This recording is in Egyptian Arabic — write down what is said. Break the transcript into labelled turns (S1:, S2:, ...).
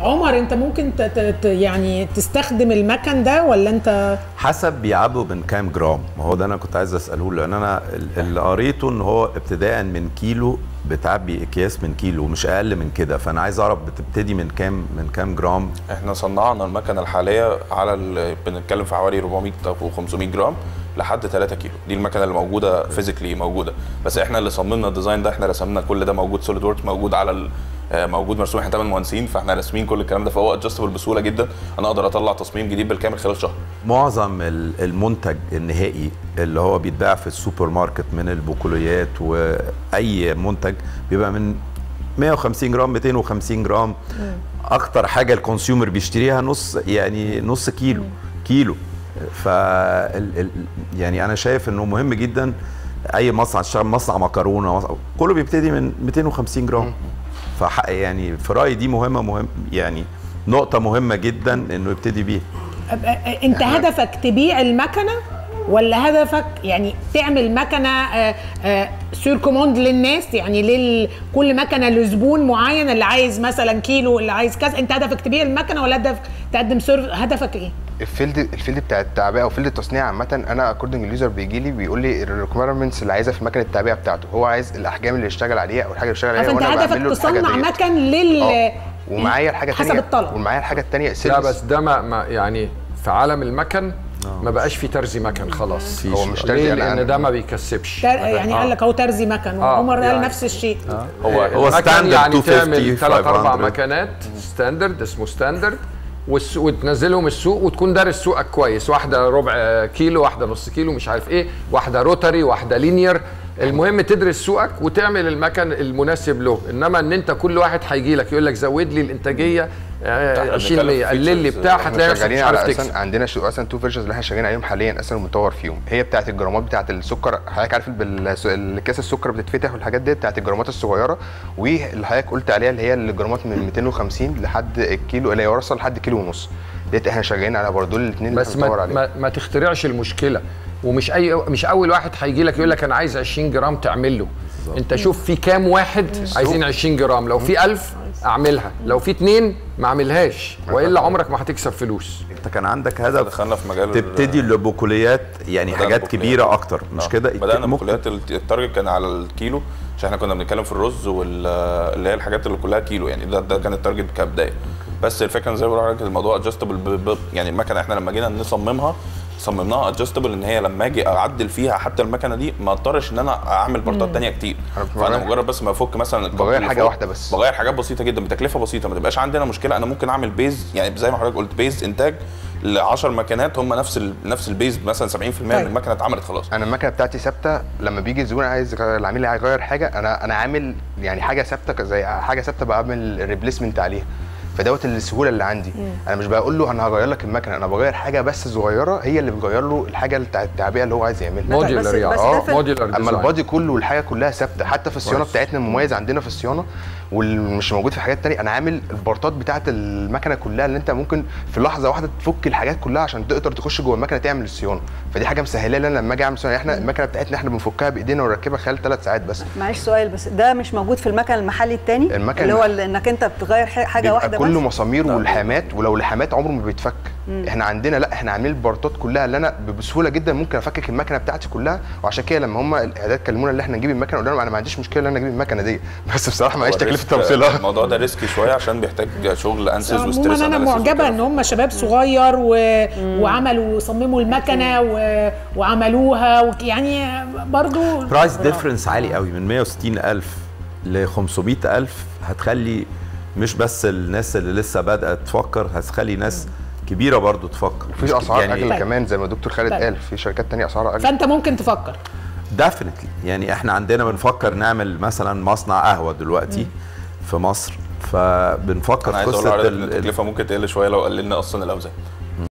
S1: عمر انت ممكن ت... ت... ت... يعني تستخدم المكن ده ولا انت
S2: حسب بيعبوا من كام جرام ما هو ده انا كنت عايز اساله لان انا ال- اللي قريته ان هو ابتداء من كيلو بتعبي اكياس من كيلو مش اقل من كده فانا عايز اعرف بتبتدي من كام من كام جرام
S3: احنا صنعنا المكنه الحاليه على ال... بنتكلم في حوالي 400 او 500 جرام لحد 3 كيلو دي المكنه اللي موجوده فيزيكلي موجوده بس احنا اللي صممنا الديزاين ده احنا رسمنا كل ده موجود سوليد ووركس موجود على ال... آه، موجود مرسوم احنا ثمان مهندسين فاحنا راسمين كل الكلام ده فهو ادجستبل بسهوله جدا انا اقدر اطلع تصميم جديد بالكامل خلال شهر
S2: معظم ال- المنتج النهائي اللي هو بيتباع في السوبر ماركت من البقوليات واي منتج بيبقى من 150 جرام 250 جرام اكتر حاجه الكونسيومر بيشتريها نص يعني نص كيلو كيلو ف ال- ال- يعني انا شايف انه مهم جدا اي مصنع تشتغل مصنع مكرونه مصنع كله بيبتدي من 250 جرام فح يعني في رايي دي مهمه مهم يعني نقطه مهمه جدا انه يبتدي بيها
S1: أب- انت هدفك تبيع المكنه ولا هدفك يعني تعمل مكنه آه، آه، سور كوموند للناس يعني لل... كل مكنه لزبون معين اللي عايز مثلا كيلو اللي عايز كذا انت هدفك تبيع المكنه ولا هدفك تقدم سيرف هدفك ايه؟
S4: الفيلد الفيلد بتاع التعبئه او فيلد التصنيع عامه انا اكوردنج اليوزر بيجي لي بيقول لي الريكويرمنتس اللي عايزها في مكنه التعبئه بتاعته هو عايز الاحجام اللي يشتغل عليها او الحاجه اللي يشتغل عليها
S1: فانت
S4: وانا
S1: هدفك
S4: بعمل له الحاجه
S1: تصنع
S4: ديت.
S1: مكن لل
S4: آه. ومعايا الحاجه
S1: حسب
S4: التانية
S1: الطلب.
S4: ومعايا الحاجه الثانيه
S5: لا بس ده ما, ما يعني في عالم المكن ما بقاش في ترزي مكن خلاص
S4: هو مش ترزي،
S5: ليه
S4: أنا-
S5: لان ده ما بيكسبش
S1: تر... يعني قال لك هو ترزي مكن
S5: آه،
S1: وعمر قال
S5: يعني-
S1: نفس الشيء
S5: هو
S2: هو
S5: المكن
S2: ستاندرد
S5: يعني
S2: 250
S5: تعمل ثلاث اربع
S2: 500.
S5: مكنات ستاندرد اسمه ستاندرد والس- وتنزلهم السوق وتكون دارس سوقك كويس واحده ربع كيلو واحده نص كيلو مش عارف ايه واحده روتري واحده لينير المهم تدرس سوقك وتعمل المكن المناسب له انما ان انت كل واحد هيجي لك يقول لك زود لي الانتاجيه آه،
S3: إحنا
S5: 20
S3: بنتكلم
S5: 100
S3: في
S5: قلل لي
S3: features.
S5: بتاع
S4: احنا
S5: هتلاقي نفسك
S4: شغالين
S5: مش
S4: على
S5: عارف
S4: اساسا
S5: تكسب
S4: عندنا شو اصلا تو فيرجنز اللي احنا شغالين عليهم حاليا اصلا المطور فيهم هي بتاعه الجرامات بتاعه السكر حضرتك عارف بالكاس السكر بتتفتح والحاجات دي بتاعه الجرامات الصغيره واللي حضرتك قلت عليها اللي هي الجرامات من 250 لحد الكيلو اللي يوصل لحد كيلو ونص ديت احنا شغالين على برضه دول الاثنين اللي
S5: بس
S4: بنطور
S5: ما,
S4: عليهم
S5: ما, ما تخترعش المشكله ومش اي مش اول واحد هيجي لك يقول لك انا عايز 20 جرام تعمل له انت شوف في كام واحد عايزين 20 جرام لو في 1000 اعملها لو في اتنين ما اعملهاش والا عمرك ما هتكسب فلوس
S2: انت كان عندك هدف
S3: دخلنا في مجال
S2: تبتدي البقوليات يعني
S3: بدأنا
S2: حاجات
S3: بقوليات.
S2: كبيره اكتر مش
S3: آه.
S2: كده
S3: بدانا
S2: ممكن-
S3: بكليات الت- التارجت كان على الكيلو عشان احنا كنا بنتكلم في الرز واللي هي الحاجات اللي كلها كيلو يعني ده ده كان التارجت كبدايه بس الفكره إن زي ما بقول لحضرتك الموضوع ادجستبل يعني المكنه احنا لما جينا نصممها صممناها ادجستبل ان هي لما اجي اعدل فيها حتى المكنه دي ما اضطرش ان انا اعمل بارتات ثانيه كتير
S4: أنا
S3: فانا
S4: بغير-
S3: مجرد بس ما افك مثلا الكوب
S4: بغير
S3: اللي
S4: حاجة
S3: فوق،
S4: واحدة بس.
S3: بغير حاجات بسيطه جدا بتكلفه بسيطه ما تبقاش عندنا مشكله انا ممكن اعمل بيز يعني زي ما حضرتك قلت بيز انتاج ل 10 مكنات هم نفس ال نفس البيز مثلا 70% من
S1: طيب.
S3: المكنه اتعملت خلاص
S4: انا المكنه بتاعتي ثابته لما بيجي الزبون عايز يغير- العميل عايز يغير حاجه انا انا عامل يعني حاجه ثابته زي حاجه ثابته بعمل ريبليسمنت عليها فدوت السهوله اللي عندي انا مش بقول له انا هغير لك المكنه انا بغير حاجه بس صغيره هي اللي بتغير له الحاجه بتاع التعبئه اللي هو عايز يعملها
S5: موديولر
S6: بس
S5: يعني
S6: ده
S5: اه
S6: في-
S5: موديولر
S4: اما
S5: ديزاين
S4: البادي كله والحاجه كلها ثابته حتى في الصيانه
S5: كويس.
S4: بتاعتنا المميز عندنا في الصيانه والمش موجود في حاجات تانية انا عامل البارتات بتاعه المكنه كلها اللي انت ممكن في لحظه واحده تفك الحاجات كلها عشان تقدر تخش جوه المكنه تعمل الصيانه فدي حاجه مسهله لي انا لما اجي اعمل صيانه احنا المكنه بتاعتنا احنا بنفكها بايدينا ونركبها خلال ثلاث ساعات بس
S6: معلش سؤال بس ده مش موجود في المكن المحلي التاني
S4: المكن
S6: اللي هو
S4: المح-
S6: اللي انك انت بتغير ح- حاجه
S4: بيبقى
S6: واحده
S4: كله
S6: بس
S4: مسامير والحامات ولو الحامات عمره ما بيتفك احنا عندنا لا احنا عاملين البارتات كلها اللي انا بسهوله جدا ممكن افكك المكنه بتاعتي كلها وعشان كده لما هم الاعداد كلمونا ان احنا نجيب المكنه قلنا لهم انا ما عنديش مشكله ان انا اجيب المكنه دي بس بصراحه معيش
S3: هو
S4: تكلفه
S3: الريسك-
S4: توصيلها
S3: الموضوع ده ريسكي شويه عشان بيحتاج شغل انسز وستريس
S1: عموما انا
S3: analysis
S1: معجبه
S3: وكده.
S1: ان هم شباب صغير و... وعملوا صمموا المكنه و... وعملوها و... يعني برضو
S2: برايس ديفرنس عالي قوي من 160 الف ل 500 الف هتخلي مش بس الناس اللي لسه بدات تفكر هتخلي ناس كبيره برضو تفكر مش
S4: في اسعار
S2: يعني
S4: اغلى كمان زي ما الدكتور خالد
S1: طيب.
S4: قال في شركات تانية اسعارها اغلى
S1: فانت ممكن تفكر
S2: ديفنتلي يعني احنا عندنا بنفكر نعمل مثلا مصنع قهوه دلوقتي في مصر فبنفكر
S3: انا
S2: في
S3: عايز اقول
S2: قصه
S3: لحضرتك ان
S2: ال- ال-
S3: التكلفه ممكن تقل شويه لو قللنا اصلا الاوزان